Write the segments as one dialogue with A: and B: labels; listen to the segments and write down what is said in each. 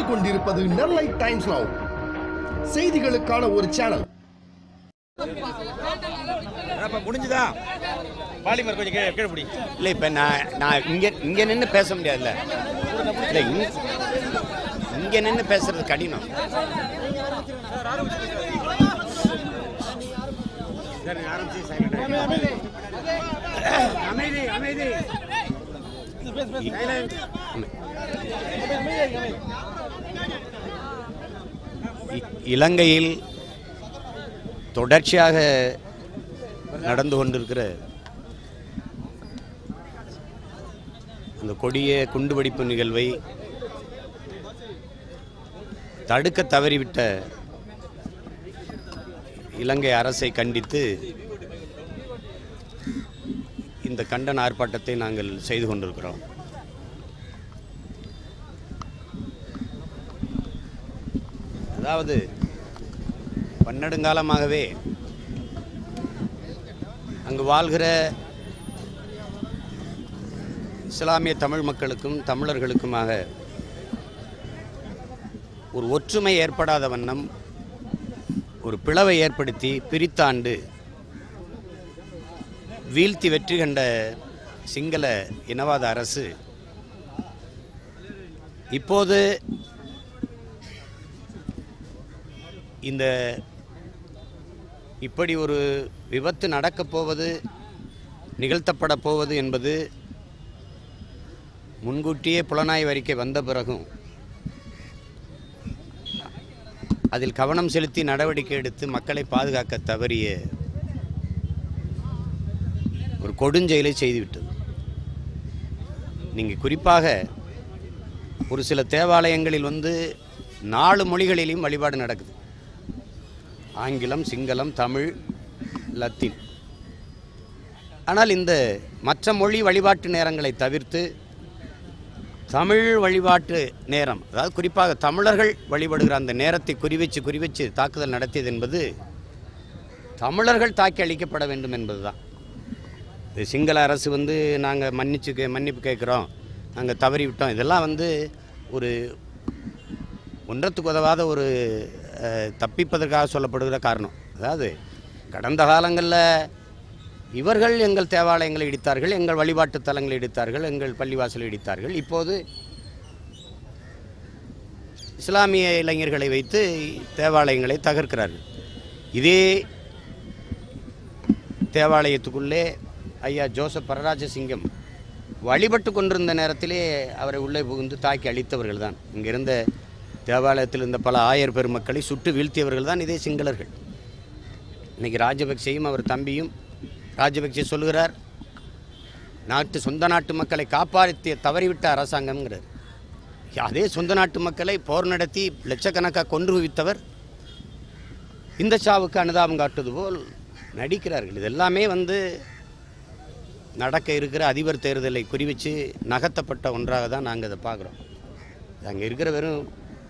A: கொண்டிருப்பது நெல்லை times now செய்திகளுக்கான ஒரு channel
B: அப்ப முடிஞ்சுதா பாலிமர் கொஞ்சம் கீழே கீழே பிடி
C: இல்லை இப்போ நான் நான் இங்கே இங்கே நின்று பேச முடியாதுல்ல இல்லை இங்க- இங்கே நின்று பேசுறது கடினம்
B: சரி ஆரம்பிச்சு silent ஆயிரு. அமைதி அமைதி Silent.
C: இ- இலங்கையில் தொடர்ச்சியாக நடந்து கொண்டிருக்கிற அந்த கொடிய குண்டுவெடிப்பு நிகழ்வை தடுக்க தவறிவிட்ட இலங்கை அரசை கண்டித்து இந்த கண்டன ஆர்ப்பாட்டத்தை நாங்கள் செய்து கொண்டிருக்கிறோம் அதாவது பன்னெடுங்காலமாகவே அங்கு வாழ்கிற இஸ்லாமிய தமிழ் மக்களுக்கும் தமிழர்களுக்குமாக ஒரு ஒற்றுமை ஏற்படாத வண்ணம் ஒரு பிளவை ஏற்படுத்தி பிரித்தாண்டு வீழ்த்தி வெற்றி கண்ட சிங்கள இனவாத அரசு இப்போது இந்த இப்படி ஒரு விபத்து நடக்கப் போவது நிகழ்த்தப்பட போவது என்பது முன்கூட்டியே புலனாய்வு அறிக்கை வந்த பிறகும் அதில் கவனம் செலுத்தி நடவடிக்கை எடுத்து மக்களை பாதுகாக்க தவறிய ஒரு கொடுஞ்செயலை செய்துவிட்டது நீங்கள் குறிப்பாக ஒரு சில தேவாலயங்களில் வந்து நாலு மொழிகளிலும் வழிபாடு நடக்குது ஆங்கிலம் சிங்களம் தமிழ் லத்தீன் ஆனால் இந்த மற்ற மொழி வழிபாட்டு நேரங்களை தவிர்த்து தமிழ் வழிபாட்டு நேரம் அதாவது குறிப்பாக தமிழர்கள் வழிபடுகிற அந்த நேரத்தை குறிவச்சு குறிவச்சு தாக்குதல் நடத்தியது என்பது தமிழர்கள் தாக்கி அளிக்கப்பட வேண்டும் என்பதுதான் இது சிங்கள அரசு வந்து நாங்கள் மன்னிச்சு கே- மன்னிப்பு கேட்குறோம் நாங்கள் தவறி விட்டோம் இதெல்லாம் வந்து ஒரு ஒன்றத்துக்கு உதவாத ஒரு அஹ், தப்பிப்பதற்காக சொல்லப்படுகிற காரணம் அதாவது கடந்த காலங்களில் இவர்கள் எங்கள் தேவாலயங்களை இடித்தார்கள் எங்கள் வழிபாட்டு தலங்களை இடித்தார்கள் எங்கள் பள்ளிவாசலை இடித்தார்கள் இப்போது இஸ்லாமிய இளைஞர்களை வைத்து தேவாலயங்களை தகர்க்கிறார்கள் இதே தேவாலயத்துக்குள்ளே ஐயா ஜோசப் பரராஜசிங்கம் வழிபட்டு கொண்டிருந்த நேரத்திலே அவரை உள்ளே புகுந்து தாக்கி அழித்தவர்கள் தான் இங்கிருந்த தேவாலயத்தில் இருந்த பல ஆயர் பெருமக்களை சுட்டு வீழ்த்தியவர்கள் தான் இதே சிங்களர்கள் இன்னைக்கு ராஜபக்சேயும் அவர் தம்பியும் ராஜபக்சே சொல்லுகிறார் நாட்டு சொந்த நாட்டு மக்களை காப்பாற்றிய தவறிவிட்ட அரசாங்கம்ங்கிறார் அதே சொந்த நாட்டு மக்களை போர் நடத்தி லட்சக்கணக்காக கொன்று குவித்தவர் இந்த சாவுக்கு அனுதாபம் காட்டுவது போல் நடிக்கிறார்கள் இது எல்லாமே வந்து நடக்க இருக்கிற அதிபர் தேர்தலை குறிவச்சு நகர்த்தப்பட்ட ஒன்றாக தான் நாங்கள் அதை பார்க்குறோம் அங்கே இருக்கிற வெறும்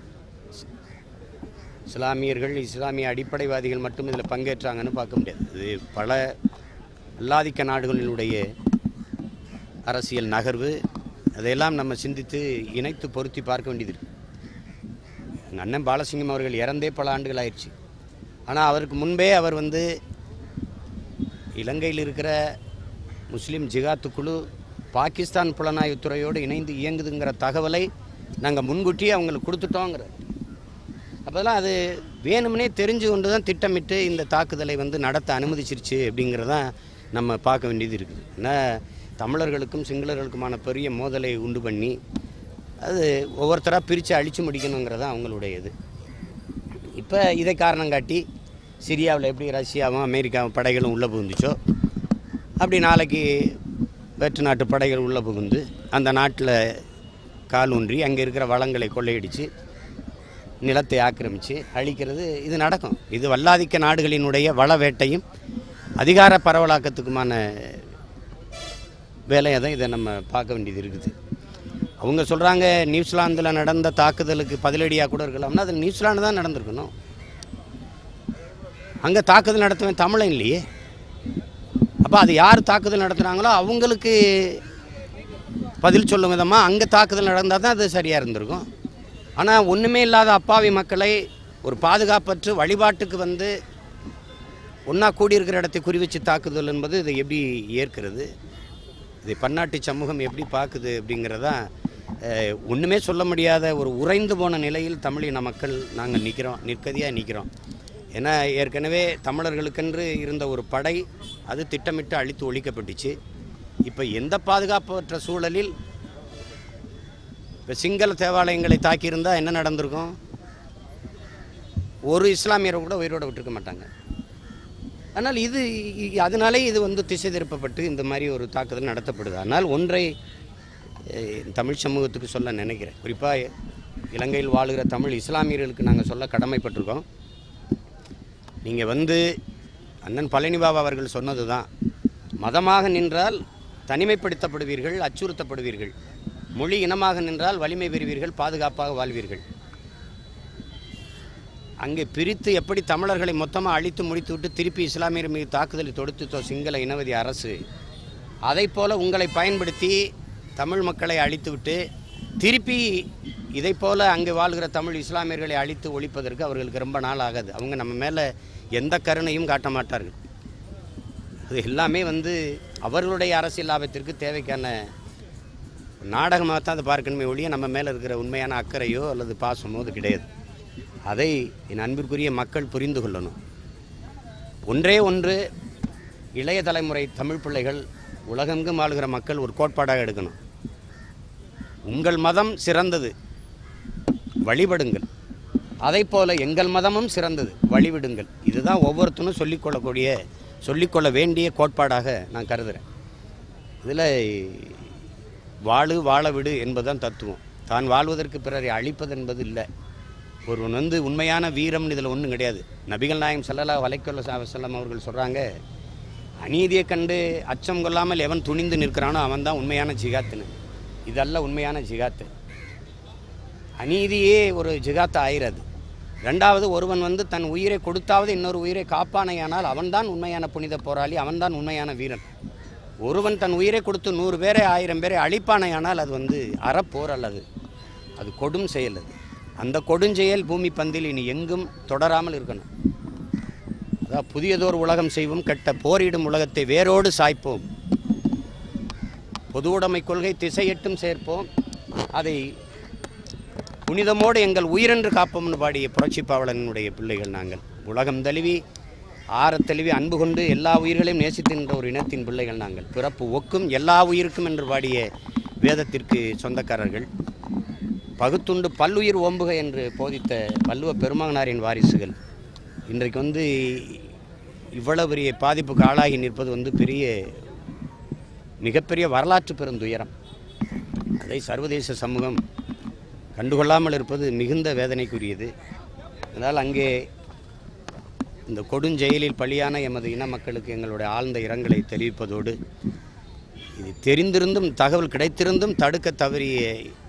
C: இஸ்லாமியர்கள் இஸ்லாமிய அடிப்படைவாதிகள் மட்டும் இதில் பங்கேற்றாங்கன்னு பார்க்க முடியாது இது பல அல்லாதிக்க நாடுகளினுடைய அரசியல் நகர்வு அதையெல்லாம் நம்ம சிந்தித்து இணைத்து பொருத்தி பார்க்க வேண்டியது இருக்கு எங்கள் அண்ணன் பாலசிங்கம் அவர்கள் இறந்தே பல ஆண்டுகள் ஆயிடுச்சு ஆனால் அவருக்கு முன்பே அவர் வந்து இலங்கையில் இருக்கிற முஸ்லீம் ஜிகாத்து குழு பாகிஸ்தான் புலனாய்வுத்துறையோடு இணைந்து இயங்குதுங்கிற தகவலை நாங்கள் முன்கூட்டியே அவங்களுக்கு கொடுத்துட்டோங்கிற அப்போதெல்லாம் அது வேணும்னே தெரிஞ்சு கொண்டு தான் திட்டமிட்டு இந்த தாக்குதலை வந்து நடத்த அனுமதிச்சிருச்சு அப்படிங்கிறதான் நம்ம பார்க்க வேண்டியது இருக்குது ஏன்னா தமிழர்களுக்கும் சிங்களர்களுக்குமான பெரிய மோதலை உண்டு பண்ணி அது ஒவ்வொருத்தராக பிரித்து அழித்து முடிக்கணுங்கிறது தான் அவங்களுடைய இது இப்போ இதை காரணம் காட்டி சிரியாவில் எப்படி ரஷ்யாவும் அமெரிக்காவும் படைகளும் உள்ளே புகுந்துச்சோ அப்படி நாளைக்கு வேற்று நாட்டு படைகள் உள்ளே புகுந்து அந்த நாட்டில் கால் ஊன்றி அங்கே இருக்கிற வளங்களை கொள்ளையடித்து நிலத்தை ஆக்கிரமித்து அழிக்கிறது இது நடக்கும் இது வல்லாதிக்க நாடுகளினுடைய வள வேட்டையும் அதிகார பரவலாக்கத்துக்குமான வேலையை தான் இதை நம்ம பார்க்க வேண்டியது இருக்குது அவங்க சொல்கிறாங்க நியூசிலாந்தில் நடந்த தாக்குதலுக்கு பதிலடியாக கூட இருக்கலாம்னா அது நியூசிலாந்து தான் நடந்திருக்கணும் அங்கே தாக்குதல் நடத்துவேன் தமிழன் இல்லையே அப்போ அது யார் தாக்குதல் நடத்துகிறாங்களோ அவங்களுக்கு பதில் சொல்லும் விதமாக அங்கே தாக்குதல் நடந்தால் தான் அது சரியாக இருந்திருக்கும் ஆனால் ஒன்றுமே இல்லாத அப்பாவி மக்களை ஒரு பாதுகாப்பற்று வழிபாட்டுக்கு வந்து ஒன்றா கூடியிருக்கிற இடத்தை குறி வச்சு தாக்குதல் என்பது இதை எப்படி ஏற்கிறது இதை பன்னாட்டு சமூகம் எப்படி பார்க்குது அப்படிங்கிறதா அஹ், ஒன்றுமே சொல்ல முடியாத ஒரு உறைந்து போன நிலையில் தமிழின மக்கள் நாங்கள் நிற்கிறோம் நிற்கதியாக நிற்கிறோம் ஏன்னா ஏற்கனவே தமிழர்களுக்கென்று இருந்த ஒரு படை அது திட்டமிட்டு அழித்து ஒழிக்கப்பட்டுச்சு இப்போ எந்த பாதுகாப்பற்ற சூழலில் இப்போ சிங்கள தேவாலயங்களை தாக்கியிருந்தால் என்ன நடந்திருக்கும் ஒரு இஸ்லாமியரை கூட உயிரோட விட்டுருக்க மாட்டாங்க ஆனால் இது இ- அதனாலே இது வந்து திசை திருப்பப்பட்டு இந்த மாதிரி ஒரு தாக்குதல் நடத்தப்படுது ஆனால் ஒன்றை அஹ், தமிழ் சமூகத்துக்கு சொல்ல நினைக்கிறேன் குறிப்பாக இலங்கையில் வாழுகிற தமிழ் இஸ்லாமியர்களுக்கு நாங்கள் சொல்ல கடமைப்பட்டிருக்கோம் நீங்கள் வந்து அண்ணன் பழனிபாபா அவர்கள் சொன்னது தான் மதமாக நின்றால் தனிமைப்படுத்தப்படுவீர்கள் அச்சுறுத்தப்படுவீர்கள் மொழி இனமாக நின்றால் வலிமை பெறுவீர்கள் பாதுகாப்பாக வாழ்வீர்கள் அங்கே பிரித்து எப்படி தமிழர்களை மொத்தமாக அழித்து முடித்துவிட்டு திருப்பி இஸ்லாமியர் மீது தாக்குதலை தொடுத்துத்தோ சிங்கள இனவதி அரசு அதைப் போல உங்களை பயன்படுத்தி தமிழ் மக்களை அழித்துவிட்டு திருப்பி இதைப் போல அங்கே வாழ்கிற தமிழ் இஸ்லாமியர்களை அழித்து ஒழிப்பதற்கு அவர்களுக்கு ரொம்ப நாள் ஆகாது அவங்க நம்ம மேலே எந்த கருணையும் காட்ட மாட்டார்கள் அது எல்லாமே வந்து அவர்களுடைய அரசியல் லாபத்திற்கு தேவைக்கான நாடகமாக தான் அதை பார்க்கணுமே ஒழிய நம்ம மேலே இருக்கிற உண்மையான அக்கறையோ அல்லது பாசமோ அது கிடையாது அதை என் அன்பிற்குரிய மக்கள் புரிந்து கொள்ளணும் ஒன்றே ஒன்று இளைய தலைமுறை தமிழ் பிள்ளைகள் உலகெங்கும் ஆளுகிற மக்கள் ஒரு கோட்பாடாக எடுக்கணும் உங்கள் மதம் சிறந்தது வழிபடுங்கள் அதைப் போல எங்கள் மதமும் சிறந்தது வழிவிடுங்கள் இதுதான் ஒவ்வொருத்தனும் சொல்லிக்கொள்ளக்கூடிய சொல்லிக்கொள்ள வேண்டிய கோட்பாடாக நான் கருதுகிறேன் இதில் வாழு வாழ விடு என்பதுதான் தத்துவம் தான் வாழ்வதற்கு பிறரை அழிப்பது என்பது இல்லை ஒருவன் வந்து உண்மையான வீரம்னு இதில் ஒன்றும் கிடையாது நபிகள் நாயம் சல்லல்லா வலைக்கொல்ல செல்லம் அவர்கள் சொல்கிறாங்க அநீதியை கண்டு அச்சம் கொள்ளாமல் எவன் துணிந்து நிற்கிறானோ அவன் தான் உண்மையான ஜிகாத்துன்னு இதல்ல உண்மையான ஜிகாத்து அநீதியே ஒரு ஜிகாத்து ஆயிராது ரெண்டாவது ஒருவன் வந்து தன் உயிரை கொடுத்தாவது இன்னொரு உயிரை காப்பானையானால் அவன்தான் உண்மையான புனித போராளி அவன்தான் உண்மையான வீரன் ஒருவன் தன் உயிரை கொடுத்து நூறு பேரை ஆயிரம் பேரை அழிப்பானையானால் அது வந்து அறப்போர் அல்லது அது கொடும் செயல் அது அந்த கொடுஞ்செயல் பூமி பந்தில் இனி எங்கும் தொடராமல் இருக்கணும் அதான் புதியதோர் உலகம் செய்வோம் கெட்ட போரிடும் உலகத்தை வேரோடு சாய்ப்போம் பொது உடைமை கொள்கை திசையெட்டும் சேர்ப்போம் அதை புனிதமோடு எங்கள் உயிரென்று காப்போம்னு பாடிய புரட்சி பாவலனுடைய பிள்ளைகள் நாங்கள் உலகம் தழுவி ஆறத் தழுவி அன்பு கொண்டு எல்லா உயிர்களையும் நேசித்தின்ற ஒரு இனத்தின் பிள்ளைகள் நாங்கள் பிறப்பு ஒக்கும் எல்லா உயிருக்கும் என்று பாடிய வேதத்திற்கு சொந்தக்காரர்கள் பகுத்துண்டு பல்லுயிர் ஓம்புக என்று போதித்த வள்ளுவ பெருமகனாரின் வாரிசுகள் இன்றைக்கு வந்து இவ்வளவு பெரிய பாதிப்புக்கு ஆளாகி நிற்பது வந்து பெரிய மிகப்பெரிய வரலாற்று பெருந்துயரம் அதை சர்வதேச சமூகம் கண்டுகொள்ளாமல் இருப்பது மிகுந்த வேதனைக்குரியது அதனால் அங்கே இந்த கொடுஞ்செயலில் பலியான எமது இன மக்களுக்கு எங்களுடைய ஆழ்ந்த இரங்கலை தெரிவிப்பதோடு இது தெரிந்திருந்தும் தகவல் கிடைத்திருந்தும் தடுக்க தவறிய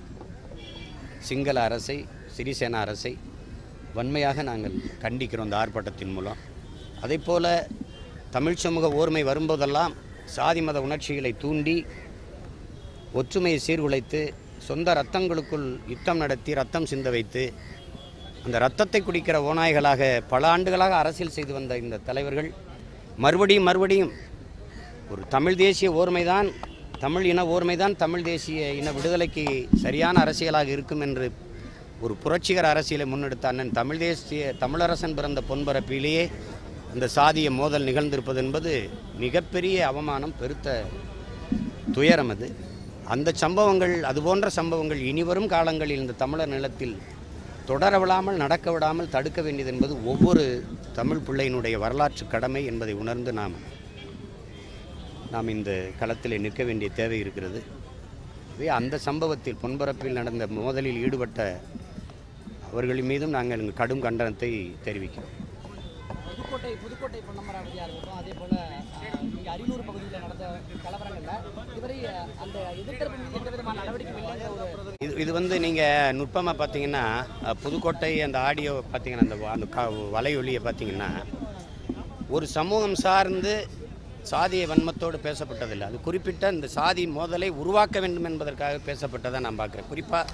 C: சிங்கள அரசை சிறிசேனா அரசை வன்மையாக நாங்கள் கண்டிக்கிறோம் இந்த ஆர்ப்பாட்டத்தின் மூலம் அதைப்போல தமிழ் சமூக ஓர்மை வரும்போதெல்லாம் சாதி மத உணர்ச்சிகளை தூண்டி ஒற்றுமையை சீர்குலைத்து சொந்த ரத்தங்களுக்குள் யுத்தம் நடத்தி ரத்தம் சிந்த வைத்து அந்த ரத்தத்தை குடிக்கிற ஓநாய்களாக பல ஆண்டுகளாக அரசியல் செய்து வந்த இந்த தலைவர்கள் மறுபடியும் மறுபடியும் ஒரு தமிழ் தேசிய ஓர்மைதான் தமிழ் இன ஓர்மைதான் தமிழ் தேசிய இன விடுதலைக்கு சரியான அரசியலாக இருக்கும் என்று ஒரு புரட்சிகர அரசியலை முன்னெடுத்த அண்ணன் தமிழ் தேசிய தமிழரசன் பிறந்த பொன்பரப்பிலேயே இந்த சாதிய மோதல் நிகழ்ந்திருப்பது என்பது மிகப்பெரிய அவமானம் பெருத்த துயரம் அது அந்த சம்பவங்கள் அதுபோன்ற சம்பவங்கள் இனிவரும் காலங்களில் இந்த தமிழர் நிலத்தில் தொடர விடாமல் நடக்க விடாமல் தடுக்க வேண்டியது என்பது ஒவ்வொரு தமிழ் பிள்ளையினுடைய வரலாற்று கடமை என்பதை உணர்ந்து நாம் நாம் இந்த களத்தில் நிற்க வேண்டிய தேவை இருக்கிறது எனவே அந்த சம்பவத்தில் பொன்பரப்பில் நடந்த மோதலில் ஈடுபட்ட அவர்கள் மீதும் நாங்கள் எங்கள் கடும் கண்டனத்தை தெரிவிக்கிறோம்
D: புதுக்கோட்டை புதுக்கோட்டை பொன்னமராவதியாக இருக்கட்டும் அதே போல் இங்கே அரியலூர் பகுதியில் நடந்த கலவரங்களில் இதுவரை அஹ், அந்த எதிர்த்தரப்பு மீது எந்த விதமான நடவடிக்கை இல்லைங்கிற ஒரு
C: இது இது வந்து நீங்கள் நுட்பமாக பார்த்தீங்கன்னா அஹ், புதுக்கோட்டை அந்த ஆடியோ பார்த்தீங்கன்னா அந்த வ- அந்த க வலையொலியை பார்த்தீங்கன்னா ஒரு சமூகம் சார்ந்து சாதிய வன்மத்தோடு பேசப்பட்டதில்லை அது குறிப்பிட்ட இந்த சாதி மோதலை உருவாக்க வேண்டும் என்பதற்காக பேசப்பட்டதை நான் பார்க்குறேன் குறிப்பாக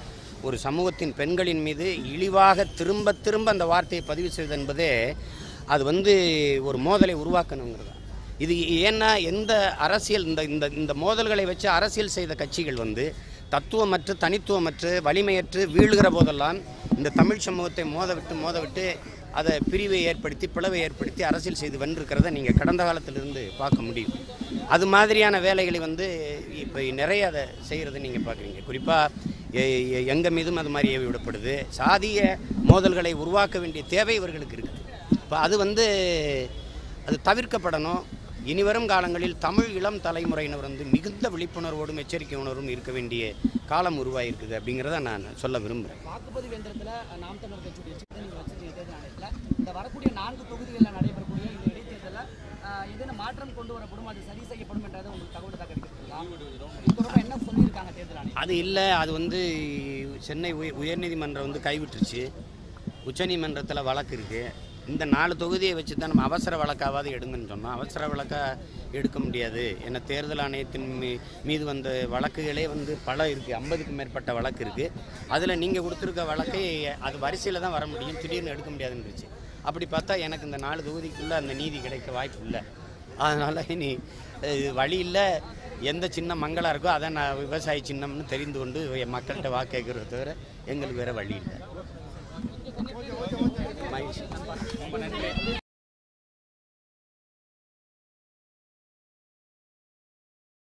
C: ஒரு சமூகத்தின் பெண்களின் மீது இழிவாக திரும்ப திரும்ப அந்த வார்த்தையை பதிவு செய்வது என்பதே அது வந்து ஒரு மோதலை உருவாக்கணுங்கிறது தான். இது ஏன்னா எந்த அரசியல் இந்த இந்த இந்த மோதல்களை வச்சு அரசியல் செய்த கட்சிகள் வந்து தத்துவமற்று தனித்துவமற்று வலிமையற்று வீழுகிற போதெல்லாம் இந்த தமிழ் சமூகத்தை மோத விட்டு மோத விட்டு அதை பிரிவை ஏற்படுத்தி பிளவை ஏற்படுத்தி அரசியல் செய்து வென்றிருக்கிறத நீங்கள் கடந்த காலத்திலிருந்து பார்க்க முடியும் அது மாதிரியான வேலைகளை வந்து இப்போ நிறைய அதை செய்கிறத நீங்கள் பார்க்குறீங்க குறிப்பாக எங்கள் மீதும் அது மாதிரி ஏவி விடப்படுது சாதிய மோதல்களை உருவாக்க வேண்டிய தேவை இவர்களுக்கு இருக்குது இப்போ அது வந்து அது தவிர்க்கப்படணும் இனிவரும் காலங்களில் தமிழ் இளம் தலைமுறையினர் வந்து மிகுந்த விழிப்புணர்வோடும் எச்சரிக்கை உணர்வும் இருக்க வேண்டிய காலம் உருவாகிருக்குது அப்படிங்கிறத நான் சொல்ல விரும்புகிறேன்
D: வாக்குப்பதிவு எந்திரத்தில் நாம் தமிழர் கட்சியுடைய சின்னத்தை நீங்கள் வச்சிருக்கீங்க தேர்தல் ஆணையத்தில் இந்த வரக்கூடிய நான்கு தொகுதிகளில் நடைபெறக்கூடிய இந்த இடைத்தேர்தலில் ஆஹ், ஏதேனும் மாற்றம் கொண்டு வரப்படும் அது சரி செய்யப்படும் என்றதை உங்களுக்கு தகவல் தான் கிடைக்கிறீங்களா இது தொடர்பாக என்ன சொல்லியிருக்காங்க தேர்தல் ஆணையம்
C: அது இல்லை அது வந்து சென்னை உய உயர்நீதிமன்றம் வந்து கைவிட்டுருச்சு உச்சநீதிமன்றத்தில் வழக்கு இருக்குது இந்த நாலு தொகுதியை வச்சு தான் நம்ம அவசர வழக்காவது எடுங்கன்னு சொன்னோம் அவசர வழக்காக எடுக்க முடியாது ஏன்னா தேர்தல் ஆணையத்தின் மீ- மீது வந்த வழக்குகளே வந்து பல இருக்குது ஐம்பதுக்கும் மேற்பட்ட வழக்கு இருக்குது அதில் நீங்கள் கொடுத்துருக்க வழக்கை அது வரிசையில் தான் வர முடியும் திடீர்னு எடுக்க முடியாதுன்னுருச்சு அப்படி பார்த்தா எனக்கு இந்த நாலு தொகுதிக்குள்ளே அந்த நீதி கிடைக்க வாய்ப்பு இல்லை அதனால் இனி அஹ், வழி இல்லை எந்த சின்னம் மங்களாக இருக்கோ அதை நான் விவசாய சின்னம்னு தெரிந்து கொண்டு என் மக்கள்கிட்ட வாக்கு கேட்குறத தவிர எங்களுக்கு வேறு வழி இல்லை மகிழ்ச்சி